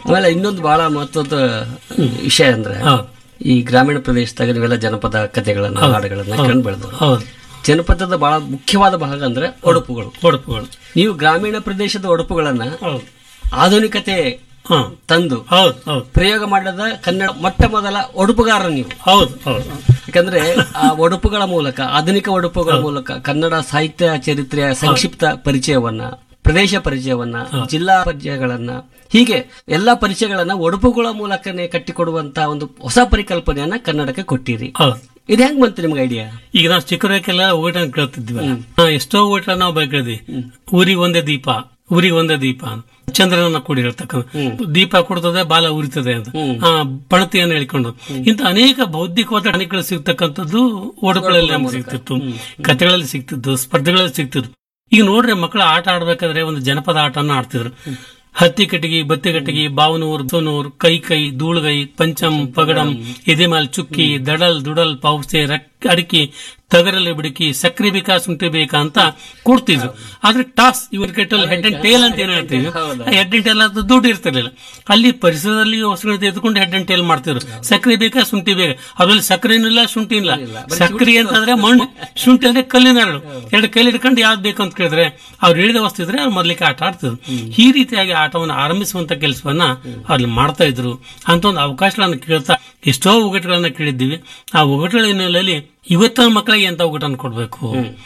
ಆಮೇಲೆ ಇನ್ನೊಂದು ಬಹಳ ಮಹತ್ವದ ವಿಷಯ ಅಂದ್ರೆ ಹೌದು. ಈ ಗ್ರಾಮೀಣ ಪ್ರದೇಶದಾಗ ನೀವೆಲ್ಲ ಜನಪದ ಕಥೆಗಳನ್ನ ಹಾಡುಗಳನ್ನ ಕಂಡು ಬೆಳೆದವರು ಹೌದು ಜನಪದದ ಬಹಳ ಮುಖ್ಯವಾದ ಭಾಗ ಅಂದ್ರೆ ಒಡಪುಗಳು ಒಡಪುಗಳು ನೀವು ಗ್ರಾಮೀಣ ಪ್ರದೇಶದ ಒಡಪುಗಳನ್ನ ಹೌದು ಆಧುನಿಕತೆ ಹಾ ತಂದು ಹೌದು ಹೌದು ಪ್ರಯೋಗ ಮಾಡಿದ ಕನ್ನಡ ಮೊಟ್ಟ ಮೊದಲ ಒಡುಪುಗಾರ ನೀವು ಹೌದು ಹೌದು ಯಾಕಂದ್ರೆ ಆ ಒಡುಪುಗಳ ಮೂಲಕ ಆಧುನಿಕ ಒಡುಪುಗಳ ಮೂಲಕ ಕನ್ನಡ ಸಾಹಿತ್ಯ ಚರಿತ್ರೆಯ ಸಂಕ್ಷಿಪ್ತ ಪರಿಚಯವನ್ನ ಪ್ರದೇಶ ಪರಿಚಯವನ್ನ ಜಿಲ್ಲಾ ಪರಿಚಯಗಳನ್ನ ಹೀಗೆ ಎಲ್ಲಾ ಪರಿಚಯಗಳನ್ನ ಒಡುಪುಗಳ ಮೂಲಕನೇ ಕಟ್ಟಿಕೊಡುವಂತ ಒಂದು ಹೊಸ ಪರಿಕಲ್ಪನೆಯನ್ನ ಕನ್ನಡಕ್ಕೆ ಕೊಟ್ಟಿರಿ ಹೌದು ಇದು ಹೆಂಗ್ ಬಂತು ನಿಮ್ಗೆ ಐಡಿಯಾ ಈಗ ನಾವು ಚಿಕ್ಕವರಿಗೆಲ್ಲ ಊಟ ಕೇಳ್ತಿದ್ವಲ್ಲ ಹಾ, ಎಷ್ಟೋ ಊಟ ನಾವು ಬೈಕೇಳ್ದಿ ಊರಿಗೆ ಒಂದೇ ದೀಪ ಊರಿಗೆ ಒಂದೇ ದೀಪ ಅಂತ. ಚಂದ್ರನ ಕೂಡಿ ಹೇಳ್ತಕ್ಕಂಥ ದೀಪ ಕೊಡ್ತದೆ ಬಾಲ ಉರಿತದೆ ಅಂತ ಆ, ಪಣತಿಯನ್ನು ಹೇಳ್ಕೊಂಡು ಇಂಥ ಅನೇಕ ಬೌದ್ಧಿಕವಾದ ಹಣಿಗಳು ಸಿಗ್ತಕ್ಕಂಥದ್ದು ಓಡುಗಳಲ್ಲಿ ನಮ್ಗೆ ಸಿಗ್ತಿತ್ತು ಕಥೆಗಳಲ್ಲಿ ಸಿಗ್ತಿತ್ತು ಸ್ಪರ್ಧೆಗಳಲ್ಲಿ ಸಿಗ್ತಿತ್ತು ಈಗ ನೋಡ್ರಿ ಮಕ್ಕಳು ಆಟ ಆಡ್ಬೇಕಾದ್ರೆ ಒಂದು ಜನಪದ ಆಟನ ಆಡ್ತಿದ್ರು ಹತ್ತಿ ಕಟ್ಟಿಗೆ ಬತ್ತಿ ಕಟ್ಟಿಗೆ ಬಾವನೂರ್ ಸೋನೂರ್ ಕೈ ಕೈ ಧೂಳ್ಗೈ ಪಂಚಮ್ ಪಗಡಂ ಎದೆಮಾಲ್ ಚುಕ್ಕಿ ದಡಲ್ ದುಡಲ್ ಪೌಸೆ ರಕ್ ಅಡಿಕೆ ತಗರಲ್ಲಿ ಬಿಡುಕಿ ಸಕ್ರೆ ಬೇಕಾ ಶುಂಠಿ ಬೇಕಾ ಅಂತ ಕೊಡ್ತಿದ್ರು ಆದ್ರೆ ಟಾಸ್ ಇವ್ರ ಕೆಟ್ಟಲ್ಲಿ ಹೆಡ್ ಅಂಡ್ ಟೇಲ್ ಅಂತ ಏನ್ ಹೇಳ್ತೀವಿ ಹೆಡ್ ಅಂಡ್ ಟೇಲ್ ಅದು ದುಡ್ಡು ಇರ್ತಿರ್ಲಿಲ್ಲ ಅಲ್ಲಿ ಪರಿಸರದಲ್ಲಿ ವಸ್ತುಗಳನ್ನ ತೆಗೆದುಕೊಂಡು ಹೆಡ್ ಅಂಡ್ ಟೇಲ್ ಮಾಡ್ತಿದ್ರು ಸಕ್ರೆ ಬೇಕಾ ಶುಂಠಿ ಬೇಕಾ ಅದ್ರಲ್ಲಿ ಸಕ್ಕರೆನೂ ಇಲ್ಲ ಶುಂಠಿ ಇಲ್ಲ ಸಕ್ರೆ ಅಂತಂದ್ರೆ ಮಣ್ಣು ಶುಂಠಿ ಅಂದ್ರೆ ಕಲ್ಲಿನ ಹರಳು ಎರಡು ಕೈಲಿ ಹಿಡ್ಕೊಂಡು ಯಾವ್ದು ಬೇಕು ಅಂತ ಕೇಳಿದ್ರೆ ಅವ್ರು ಹೇಳಿದ ವಸ್ತು ಇದ್ರೆ ಅವ್ರು ಮೊದಲಿಗೆ ಆಟ ಆಡ್ತಿದ್ರು ಈ ರೀತಿಯಾಗಿ ಆಟವನ್ನು ಆರಂಭಿಸುವಂತ ಕೆಲಸವನ್ನ ಅಲ್ಲಿ ಮಾಡ್ತಾ ಇದ್ರು ಅಂತ ಒಂದು ಅವಕಾಶಗಳನ್ನು ಕೇಳ್ತಾ ಎಷ್ಟೋ ಒಗಟುಗಳನ್ನ ಕೇಳಿದ್ದೀವಿ ಆ ಒಗಟುಗಳ ಹಿನ್ನೆಲೆಯಲ್ಲಿ ಇವತ್ತಿನ ಮಕ್ಕಳಿಗೆ ಎಂತ ಒಗಟನ್ನು ಕೊಡ್ಬೇಕು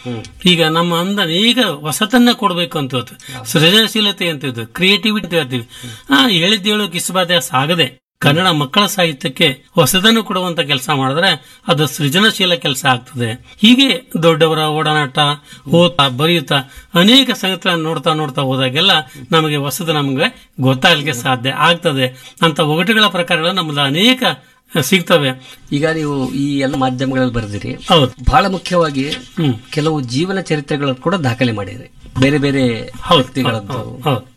ಈಗ ನಮ್ಮ ಅಂದ ಈಗ ಹೊಸತನ್ನ ಕೊಡ್ಬೇಕು ಅಂತ ಹೇಳ್ತೀವಿ ಸೃಜನಶೀಲತೆ ಅಂತ ಹೇಳ್ತೀವಿ ಕ್ರಿಯೇಟಿವಿಟಿ ಅಂತ ಹೇಳ್ತೀವಿ ಆ ಹೇಳಿದ್ದು ಹೇಳೋಕೆ ಇಷ್ಟಬಾದೆ ಸಾಗದೆ ಕನ್ನಡ ಮಕ್ಕಳ ಸಾಹಿತ್ಯಕ್ಕೆ ಹೊಸದನ್ನು ಕೊಡುವಂತ ಕೆಲಸ ಮಾಡಿದ್ರೆ ಅದು ಸೃಜನಶೀಲ ಕೆಲಸ ಆಗ್ತದೆ ಹೀಗೆ ದೊಡ್ಡವರ ಒಡನಾಟ ಓದ್ತಾ ಬರೆಯುತ್ತಾ ಅನೇಕ ಸಂಗತಿಗಳನ್ನು ನೋಡ್ತಾ ನೋಡ್ತಾ ಹೋದಾಗೆಲ್ಲ ನಮಗೆ ಹೊಸದು ನಮಗೆ ಗೊತ್ತಾಗಲಿಕ್ಕೆ ಸಾಧ್ಯ ಆಗ್ತದೆ ಅಂತ ಒಗಟುಗಳ ಪ್ರಕಾರಗಳು ನಮ್ಮದು ಅನೇಕ ಸಿಗ್ತವೆ ಈಗ ನೀವು ಈ ಎಲ್ಲ ಮಾಧ್ಯಮಗಳಲ್ಲಿ ಬರೆದಿರಿ ಹೌದು ಬಹಳ ಮುಖ್ಯವಾಗಿ ಹ್ಮ್ ಕೆಲವು ಜೀವನ ಚರಿತ್ರೆಗಳನ್ನು ಕೂಡ ದಾಖಲೆ ಮಾಡಿರಿ ಬೇರೆ ಬೇರೆ ಹೌದು ವ್ಯಕ್ತಿಗಳದ್ದು ಹೌದು